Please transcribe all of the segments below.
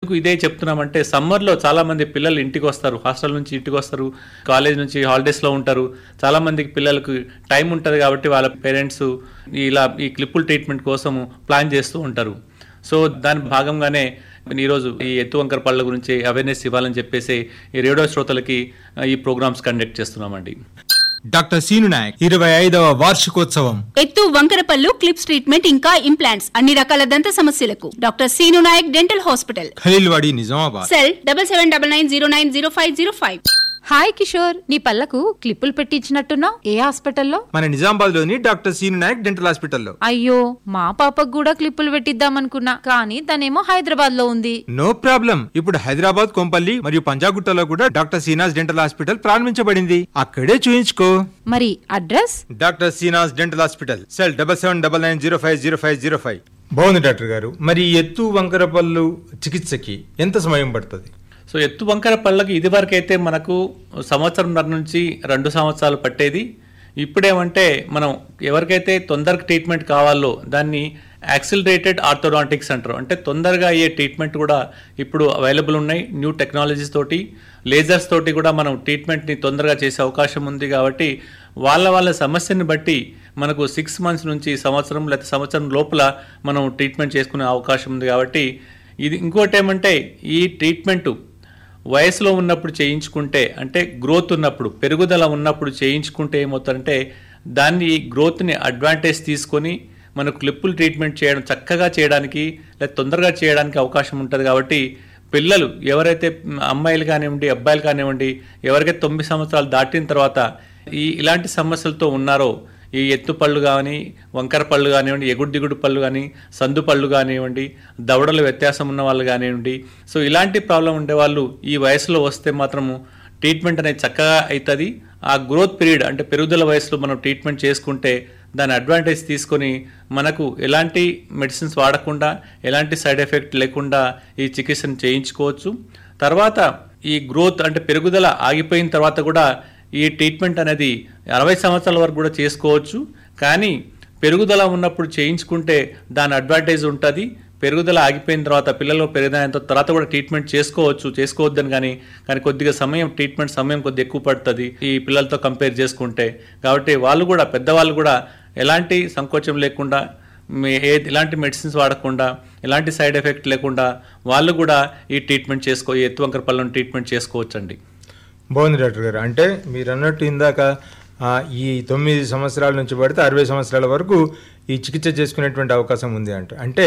ఇదే చెప్తున్నామంటే సమ్మర్లో చాలా మంది పిల్లలు ఇంటికి వస్తారు హాస్టల్ నుంచి ఇంటికి వస్తారు కాలేజ్ నుంచి హాలిడేస్లో ఉంటారు చాలా మందికి పిల్లలకు టైం ఉంటుంది కాబట్టి వాళ్ళ పేరెంట్స్ ఇలా ఈ క్లిప్పుల ట్రీట్మెంట్ కోసము ప్లాన్ చేస్తూ ఉంటారు సో దాని భాగంగానే ఈరోజు ఈ ఎత్తు వంకర పళ్ళ గురించి అవేర్నెస్ ఇవ్వాలని చెప్పేసి ఈ రేడియో శ్రోతలకి ఆ, ఈ ప్రోగ్రామ్స్ కండక్ట్ చేస్తున్నామండి డాక్టర్ సీను నాయక్ ఇరవై ఐదవ వార్షికోత్సవం ఎత్తు వంకరపల్లు క్లిప్స్ ట్రీట్మెంట్ ఇంకా ఇంప్లాంట్స్ అన్ని రకాల దంత సమస్యలకు doctor Seenu Nayak dental hospital Khaleelwadi Nizamabad cell double seven double nine zero nine zero five zero five hi Kishore నీ పళ్ళకు క్లిప్పులు పెట్టించినట్టున్నావు ఏ హాస్పిటల్లో మన నిజామాబాద్ లోని డాక్టర్ సీను నాయక్ డెంటల్ హాస్పిటల్లో అయ్యో మా పాపకు కూడా క్లిప్పులు పెట్టిద్దామనుకున్నా కానీ తనేమో హైదరాబాద్ లో ఉంది నో ప్రాబ్లం ఇప్పుడు హైదరాబాద్ కొంపల్లి మరియు పంజాగుట్టలో కూడా డాక్టర్ సీనాస్ డెంటల్ హాస్పిటల్ ప్రారంభించబడింది అక్కడే చూయించుకో మరి address doctor Seenas dental hospital cell double seven double nine zero five zero five zero five బాగుంది డాక్టర్ గారు మరి ఈ ఎత్తు వంకర పళ్ళు చికిత్సకి ఎంత సమయం పడుతుంది సో ఎత్తు వంకర పళ్ళకి ఇదివరకు అయితే మనకు సంవత్సరంన్నర నుంచి రెండు సంవత్సరాలు పట్టేది ఇప్పుడేమంటే మనం ఎవరికైతే తొందరగా ట్రీట్మెంట్ కావాలో దాన్ని యాక్సిలరేటెడ్ ఆర్థోడాంటిక్స్ అంటారు అంటే తొందరగా అయ్యే ట్రీట్మెంట్ కూడా ఇప్పుడు అవైలబుల్ ఉన్నాయి న్యూ టెక్నాలజీస్ తోటి లేజర్స్ తోటి కూడా మనం ట్రీట్మెంట్ని తొందరగా చేసే అవకాశం ఉంది కాబట్టి వాళ్ళ వాళ్ళ సమస్యని బట్టి మనకు సిక్స్ మంత్స్ నుంచి సంవత్సరం లేకపోతే సంవత్సరం లోపల మనం ట్రీట్మెంట్ చేసుకునే అవకాశం ఉంది కాబట్టి ఇది ఇంకోటి ఏమంటే ఈ ట్రీట్మెంట్ వయసులో ఉన్నప్పుడు చేయించుకుంటే అంటే గ్రోత్ ఉన్నప్పుడు పెరుగుదల ఉన్నప్పుడు చేయించుకుంటే ఏమవుతుందంటే దాన్ని గ్రోత్ని అడ్వాంటేజ్ తీసుకొని మనకు క్లిప్పులు ట్రీట్మెంట్ చేయడం చక్కగా చేయడానికి లేదా తొందరగా చేయడానికి అవకాశం ఉంటుంది కాబట్టి పిల్లలు ఎవరైతే మ్, అమ్మాయిలు కానివ్వండి అబ్బాయిలు కానివ్వండి ఎవరికైతే తొమ్మిది సంవత్సరాలు దాటిన తర్వాత ఈ ఇలాంటి సమస్యలతో ఉన్నారో ఈ ఎత్తు పళ్ళు కానీ వంకర పళ్ళు కానివ్వండి ఎగుడు దిగుడు పళ్ళు కానీ సందు పళ్ళు కానివ్వండి దవడల వ్యత్యాసం ఉన్న వాళ్ళు కానివ్వండి సో ఇలాంటి ప్రాబ్లం ఉండే వాళ్ళు ఈ వయసులో వస్తే మాత్రము ట్రీట్మెంట్ అనేది చక్కగా అవుతుంది ఆ గ్రోత్ పీరియడ్ అంటే పెరుగుదల వయసులో మనం ట్రీట్మెంట్ చేసుకుంటే దాని అడ్వాంటేజ్ తీసుకొని మనకు ఎలాంటి మెడిసిన్స్ వాడకుండా ఎలాంటి సైడ్ ఎఫెక్ట్ లేకుండా ఈ చికిత్సను చేయించుకోవచ్చు తర్వాత ఈ గ్రోత్ అంటే పెరుగుదల ఆగిపోయిన తర్వాత కూడా ఈ ట్రీట్మెంట్ అనేది అరవై సంవత్సరాల వరకు కూడా చేసుకోవచ్చు కానీ పెరుగుదల ఉన్నప్పుడు చేయించుకుంటే దాని అడ్వాంటేజ్ ఉంటుంది పెరుగుదల ఆగిపోయిన తర్వాత పిల్లలు పెరిగిన తర్వాత కూడా ట్రీట్మెంట్ చేసుకోవచ్చు చేసుకోవద్దని కానీ కానీ కొద్దిగా సమయం ట్రీట్మెంట్ సమయం కొద్దిగా ఎక్కువ పడుతుంది ఈ పిల్లలతో కంపేర్ చేసుకుంటే కాబట్టి వాళ్ళు కూడా పెద్దవాళ్ళు కూడా ఎలాంటి సంకోచం లేకుండా మీ- ఏ ఎలాంటి మెడిసిన్స్ వాడకుండా ఎలాంటి సైడ్ ఎఫెక్ట్ లేకుండా వాళ్ళు కూడా ఈ ట్రీట్మెంట్ చేసుకో ఈ ఎత్తు వంకర పళ్ళను ట్రీట్మెంట్ చేసుకోవచ్చండి బాగుంది డాక్టర్ గారు అంటే మీరు అన్నట్టు ఇందాక ఆ, ఈ తొమ్మిది సంవత్సరాల నుంచి పడితే అరవై సంవత్సరాల వరకు ఈ చికిత్స చేసుకునేటువంటి అవకాశం ఉంది అంట అంటే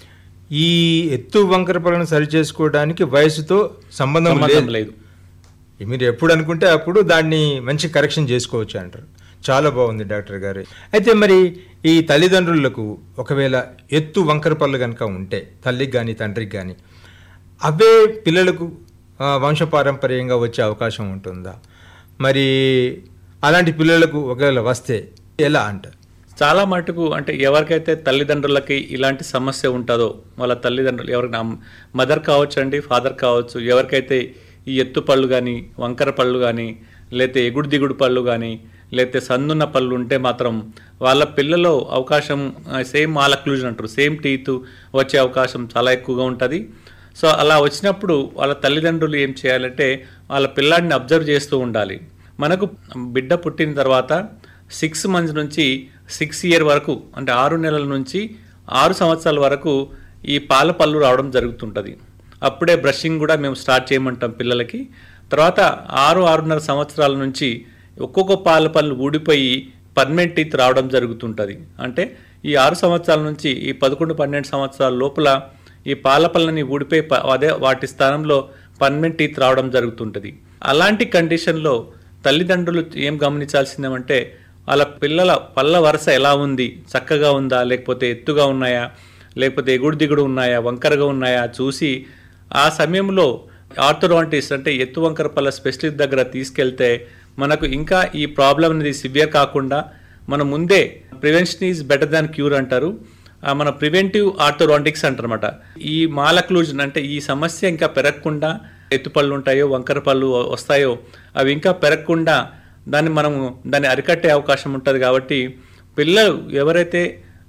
ఈ ఎత్తు వంకర పళ్ళను సరి చేసుకోవడానికి వయసుతో సంబంధం సంబంధం లేదు లేదు మీరు ఎప్పుడు అనుకుంటే అప్పుడు దాన్ని మంచి కరెక్షన్ చేసుకోవచ్చు అంటారు చాలా బాగుంది డాక్టర్ గారు అయితే మరి ఈ తల్లిదండ్రులకు ఒకవేళ ఎత్తు వంకర పళ్ళు కనుక ఉంటే తల్లికి కానీ తండ్రికి కానీ అవే పిల్లలకు ఆ, వంశపారంపర్యంగా వచ్చే అవకాశం ఉంటుందా మరి అలాంటి పిల్లలకు ఒకవేళ వస్తే ఎలా అంటారు చాలా మటుకు అంటే ఎవరికైతే తల్లిదండ్రులకి ఇలాంటి సమస్య ఉంటుందో వాళ్ళ తల్లిదండ్రులు ఎవరికి మదర్ కావచ్చు అండి ఫాదర్ కావచ్చు ఎవరికైతే ఈ ఎత్తు పళ్ళు కానీ వంకర పళ్ళు కానీ లేకపోతే ఎగుడు దిగుడు పళ్ళు కానీ లేకపోతే సందున్న పళ్ళు ఉంటే మాత్రం వాళ్ళ పిల్లలో అవకాశం సేమ్ మాలక్లూజన్ అంటారు సేమ్ టీత్ వచ్చే అవకాశం చాలా ఎక్కువగా ఉంటుంది సో అలా వచ్చినప్పుడు వాళ్ళ తల్లిదండ్రులు ఏం చేయాలంటే వాళ్ళ పిల్లాడిని అబ్జర్వ్ చేస్తూ ఉండాలి మనకు బిడ్డ పుట్టిన తర్వాత సిక్స్ మంత్స్ నుంచి సిక్స్ ఇయర్ వరకు అంటే ఆరు నెలల నుంచి ఆరు సంవత్సరాల వరకు ఈ పాల పళ్ళు రావడం జరుగుతుంటుంది అప్పుడే బ్రషింగ్ కూడా మేము స్టార్ట్ చేయమంటాం పిల్లలకి తర్వాత ఆరు ఆరున్నర సంవత్సరాల నుంచి ఒక్కొక్క పాల పళ్ళు ఊడిపోయి పర్మనెంట్ టీత్ రావడం జరుగుతుంటుంది అంటే ఈ ఆరు సంవత్సరాల నుంచి ఈ పదకొండు పన్నెండు సంవత్సరాల లోపల ఈ పాల పళ్ళని ఊడిపోయి ప- అదే వాటి స్థానంలో పర్మనెంట్ టీత్ రావడం జరుగుతుంటుంది అలాంటి కండిషన్లో తల్లిదండ్రులు ఏం గమనించాల్సిందేమంటే వాళ్ళ పిల్లల పళ్ళ వరుస ఎలా ఉంది చక్కగా ఉందా లేకపోతే ఎత్తుగా ఉన్నాయా లేకపోతే ఎగుడు దిగుడు ఉన్నాయా వంకరగా ఉన్నాయా చూసి ఆ సమయంలో ఆర్థోడాంటిస్ట్ అంటే ఎత్తు వంకర పళ్ళ స్పెషలిస్ట్ దగ్గర తీసుకెళ్తే మనకు ఇంకా ఈ ప్రాబ్లం అనేది సివియర్ కాకుండా మనం ముందే prevention is better than cure అంటారు ఆ మన ప్రివెంటివ్ ఆర్థోడాంటిక్స్ అంటారన్నమాట ఈ మాలక్లూజన్ అంటే ఈ సమస్య ఇంకా పెరగకుండా ఎత్తుపళ్ళు ఉంటాయో వంకర పళ్ళు వస్తాయో అవి ఇంకా పెరగకుండా దాన్ని మనము దాన్ని అరికట్టే అవకాశం ఉంటుంది కాబట్టి పిల్లలు ఎవరైతే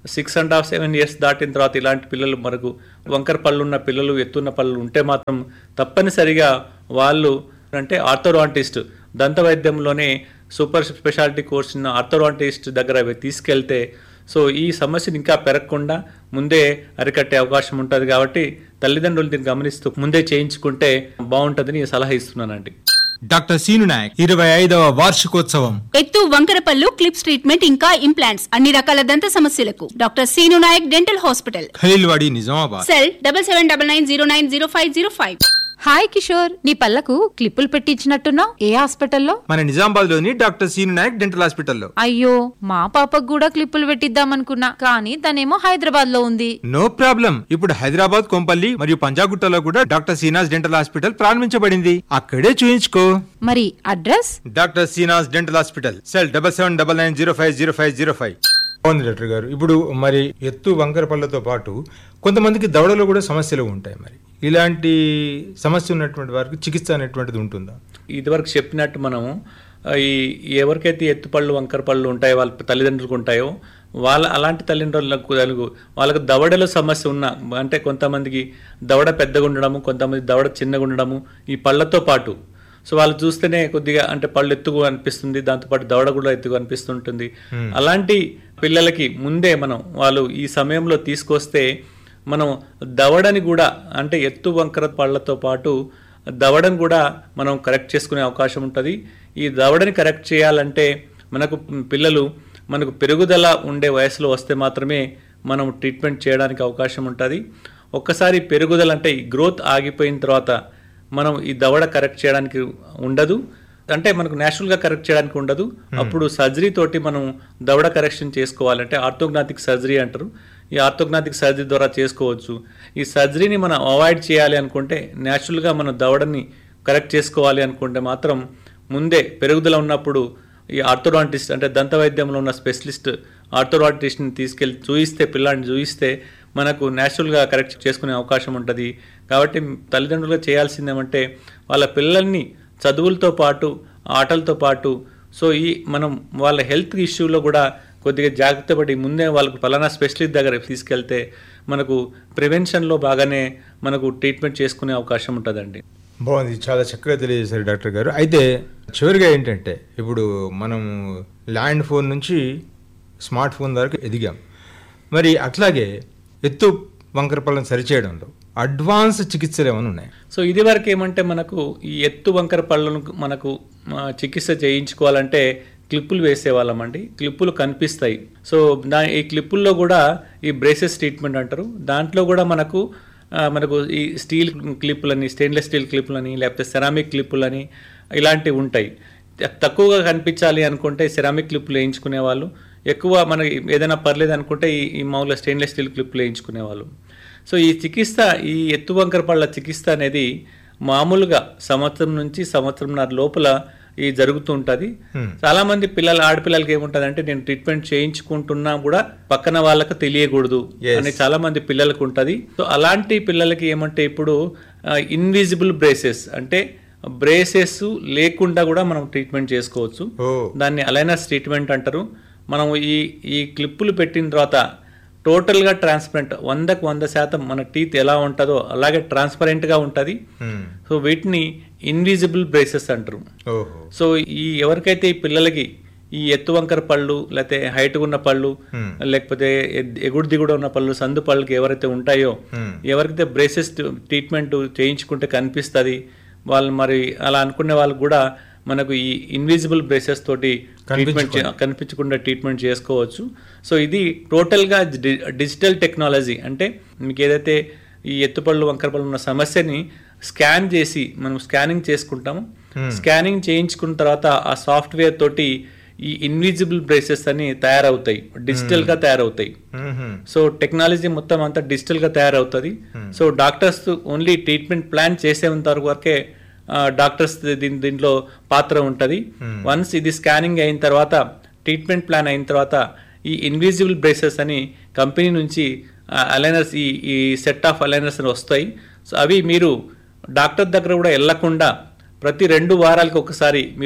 six and half seven years దాటిన తర్వాత ఇలాంటి పిల్లలు మనకు వంకర పళ్ళు ఉన్న పిల్లలు ఎత్తున్న పళ్ళు ఉంటే మాత్రం తప్పనిసరిగా వాళ్ళు అంటే ఆర్థోడాంటిస్ట్ దంత వైద్యంలోనే సూపర్ స్పెషాలిటీ కోర్స్ ఉన్న ఆర్థోడాంటిస్ట్ దగ్గర అవి తీసుకెళ్తే సో ఈ సమస్యను ఇంకా పెరగకుండా ముందే అరికట్టే అవకాశం ఉంటుంది కాబట్టి తల్లిదండ్రులు దీన్ని గమనిస్తూ ముందే చేయించుకుంటే బాగుంటుందని సలహా ఇస్తున్నానండి డాక్టర్ సీను నాయక్ ఇరవై ఐదవ వార్షికోత్సవం ఎత్తు వంకరపల్లు క్లిప్స్ ట్రీట్మెంట్ ఇంకా ఇంప్లాంట్స్ అన్ని రకాల దంత సమస్యలకు doctor Seenu Nayak dental hospital Khaleelwadi Nizamabad cell double seven double nine zero nine zero five zero five hi Kishore నీ పళ్ళకు క్లిప్పులు పెట్టించినట్టున్నావు ఏ హాస్పిటల్లో మన నిజామాబాద్ లోని డాక్టర్ సీను నాయక్ డెంటల్ హాస్పిటల్లో అయ్యో మా పాపకు కూడా క్లిప్పులు పెట్టిద్దామనుకున్నా కానీ తనేమో హైదరాబాద్ లో ఉంది నో ప్రాబ్లం ఇప్పుడు హైదరాబాద్ కొంపల్లి మరియు పంజాగుట్టలో కూడా డాక్టర్ సీనాస్ డెంటల్ హాస్పిటల్ ప్రారంభించబడింది అక్కడే చూయించుకో మరి address doctor Seenas dental hospital cell double seven double nine zero five zero five zero five అవును డాక్టర్ గారు ఇప్పుడు మరి ఎత్తు వంకర పళ్ళతో పాటు కొంతమందికి దవడలో కూడా సమస్యలు ఉంటాయి మరి ఇలాంటి సమస్య ఉన్నటువంటి వారికి చికిత్స అనేటువంటిది ఉంటుందా ఇదివరకు చెప్పినట్టు మనము ఆ, ఈ ఎవరికైతే ఎత్తుపళ్ళు వంకర పళ్ళు ఉంటాయో వాళ్ళ తల్లిదండ్రులకు ఉంటాయో వాళ్ళ అలాంటి తల్లిదండ్రులకు వాళ్ళకు- వాళ్ళకు దవడలో సమస్య ఉన్న అంటే కొంతమందికి దవడ పెద్దగా ఉండడము కొంతమంది దవడ చిన్నగా ఉండడము ఈ పళ్ళతో పాటు సో వాళ్ళు చూస్తేనే కొద్దిగా అంటే పళ్ళు ఎత్తుగా అనిపిస్తుంది దాంతోపాటు దవడ కూడా ఎత్తుగా అనిపిస్తుంటుంది అలాంటి పిల్లలకి ముందే మనం వాళ్ళు ఈ సమయంలో తీసుకొస్తే మనం దవడని కూడా అంటే ఎత్తు వంకర పళ్ళతో పాటు దవడను కూడా మనం కరెక్ట్ చేసుకునే అవకాశం ఉంటుంది ఈ దవడని కరెక్ట్ చేయాలంటే మనకు పిల్లలు మనకు పెరుగుదల ఉండే వయసులో వస్తే మాత్రమే మనం ట్రీట్మెంట్ చేయడానికి అవకాశం ఉంటుంది ఒక్కసారి పెరుగుదల అంటే ఈ గ్రోత్ ఆగిపోయిన తర్వాత మనం ఈ దవడ కరెక్ట్ చేయడానికి ఉండదు అంటే మనకు న్యాచురల్గా కరెక్ట్ చేయడానికి ఉండదు అప్పుడు సర్జరీ తోటి మనం దవడ కరెక్షన్ చేసుకోవాలంటే ఆర్థోగ్నాటిక్ సర్జరీ అంటారు ఈ ఆర్థోగ్నాటిక్ సర్జరీ ద్వారా చేసుకోవచ్చు ఈ సర్జరీని మనం అవాయిడ్ చేయాలి అనుకుంటే న్యాచురల్గా మన దవడని కరెక్ట్ చేసుకోవాలి అనుకుంటే మాత్రం ముందే పెరుగుదల ఉన్నప్పుడు ఈ ఆర్థోడాంటిస్ట్ అంటే దంత వైద్యంలో ఉన్న స్పెషలిస్ట్ ఆర్థోడాంటిస్ట్ని తీసుకెళ్ళి చూయిస్తే పిల్లాడిని చూయిస్తే మనకు న్యాచురల్గా కరెక్ట్ చేసుకునే అవకాశం ఉంటుంది కాబట్టి తల్లిదండ్రులుగా చేయాల్సిందేమంటే వాళ్ళ పిల్లల్ని చదువులతో పాటు ఆటలతో పాటు సో ఈ మనం వాళ్ళ హెల్త్ ఇష్యూలో కూడా కొద్దిగా జాగ్రత్త పడి ముందే వాళ్ళకు ఫలానా స్పెషలిస్ట్ దగ్గర తీసుకెళ్తే మనకు ప్రివెన్షన్లో బాగానే మనకు ట్రీట్మెంట్ చేసుకునే అవకాశం ఉంటుందండి బాగుంది చాలా చక్కగా తెలియజేశారు డాక్టర్ గారు అయితే చివరిగా ఏంటంటే ఇప్పుడు మనం ల్యాండ్ ఫోన్ నుంచి స్మార్ట్ ఫోన్ వరకు ఎదిగాం మరి అట్లాగే ఎత్తు వంకర పళ్ళను సరిచేయడంలో అడ్వాన్స్ చికిత్సలు ఏమైనా ఉన్నాయి సో ఇది వరకు ఏమంటే మనకు ఈ ఎత్తు వంకర పళ్ళను మనకు ఆ, చికిత్స చేయించుకోవాలంటే క్లిప్పులు వేసేవాళ్ళమండి క్లిప్పులు కనిపిస్తాయి సో దా ఈ క్లిప్పుల్లో కూడా ఈ బ్రేసెస్ ట్రీట్మెంట్ అంటారు దాంట్లో కూడా మనకు ఆ, మనకు ఈ స్టీల్ క్లిప్పులని స్టెయిన్లెస్ స్టీల్ క్లిప్పులని లేకపోతే సెరామిక్ క్లిప్పులని ఇలాంటివి ఉంటాయి త- తక్కువగా కనిపించాలి అనుకుంటే సెరామిక్ క్లిప్పులు వేయించుకునే వాళ్ళు ఎక్కువ మనకి ఏదైనా పర్లేదు అనుకుంటే ఈ ఈ మామూలుగా స్టెయిన్లెస్ స్టీల్ క్లిప్పులు వేయించుకునే వాళ్ళు సో ఈ చికిత్స ఈ ఎత్తు వంకర పళ్ళ చికిత్స అనేది మామూలుగా సంవత్సరం నుంచి సంవత్సరంన్నర లోపల ఈ జరుగుతూ ఉంటుంది చాలా మంది పిల్లలు ఆడపిల్లలకి ఏముంటుంది అంటే నేను ట్రీట్మెంట్ చేయించుకుంటున్నా కూడా పక్కన వాళ్ళకి తెలియకూడదు Yes. అని చాలా మంది పిల్లలకు ఉంటుంది సో అలాంటి పిల్లలకి ఏమంటే ఇప్పుడు ఇన్విజిబుల్ బ్రేసెస్ అంటే బ్రేసెస్ లేకుండా కూడా మనం ట్రీట్మెంట్ చేసుకోవచ్చు ఓ దాన్ని అలైనస్ ట్రీట్మెంట్ అంటారు మనం ఈ ఈ క్లిప్పులు పెట్టిన తర్వాత టోటల్గా ట్రాన్స్పరెంట్ వందకు వంద శాతం మన టీత్ ఎలా ఉంటుందో అలాగే ట్రాన్స్పరెంట్గా ఉంటుంది Hmm. సో వీటిని ఇన్విజిబుల్ బ్రేసెస్ అంటారు ఓహో సో ఈ ఎవరికైతే ఈ పిల్లలకి ఈ ఎత్తు వంకర పళ్ళు లేకపోతే హైట్ ఉన్న పళ్ళు Hmm. లేకపోతే ఎద్- ఎగుడు దిగుడు ఉన్న పళ్ళు సందు పళ్ళకి ఎవరైతే ఉంటాయో Hmm. ఎవరికైతే బ్రేసెస్ ట్రీట్మెంట్ చేయించుకుంటే కనిపిస్తుంది వాళ్ళు మరి అలా అనుకునే వాళ్ళకు కూడా మనకు ఈ ఇన్విజిబుల్ బ్రేసెస్ తోటి ట్రీట్మెంట్ చే- కనిపించకుండా ట్రీట్మెంట్ చేసుకోవచ్చు సో ఇది టోటల్గా డి- డిజిటల్ టెక్నాలజీ అంటే మీకు ఏదైతే ఈ ఎత్తుపళ్ళు వంకరపళ్ళు ఉన్న సమస్యని స్కాన్ చేసి మనం స్కానింగ్ చేసుకుంటాము స్కానింగ్ చేయించుకున్న తర్వాత ఆ సాఫ్ట్వేర్ తోటి ఈ ఇన్విజిబుల్ బ్రేసెస్ అని తయారవుతాయి డిజిటల్గా తయారవుతాయి మ్మ్హ. సో టెక్నాలజీ మొత్తం అంతా డిజిటల్ గా తయారవుతుంది so doctors only treatment plan చేసేంత వరకు వరకే ఆ, డాక్టర్స్ దీని దీంట్లో పాత్ర ఉంటుంది వన్స్ ఇది స్కానింగ్ అయిన తర్వాత ట్రీట్మెంట్ ప్లాన్ అయిన తర్వాత ఈ ఇన్విజిబుల్ బ్రేసెస్ అని కంపెనీ నుంచి అలైనర్స్ ఈ ఈ సెట్ ఆఫ్ అలైనర్స్ అని వస్తాయి సో అవి మీరు డాక్టర్ దగ్గర కూడా వెళ్లకుండా ప్రతి రెండు వారాలకు ఒకసారి మీరు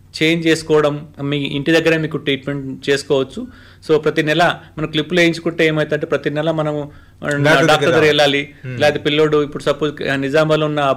చేంజ్ చేసుకోవడం మీ ఇంటి దగ్గరే మీకు ట్రీట్మెంట్ చేసుకోవచ్చు సో ప్రతి నెల మనం క్లిప్లు వేయించుకుంటే ఏమవుతుందంటే ప్రతి నెల మనము డాక్టర్ డాక్టర్ దగ్గర దగ్గర వెళ్ళాలి లేకపోతే పిల్లోడు ఇప్పుడు సపోజ్ నిజామాబాద్లో ఉన్న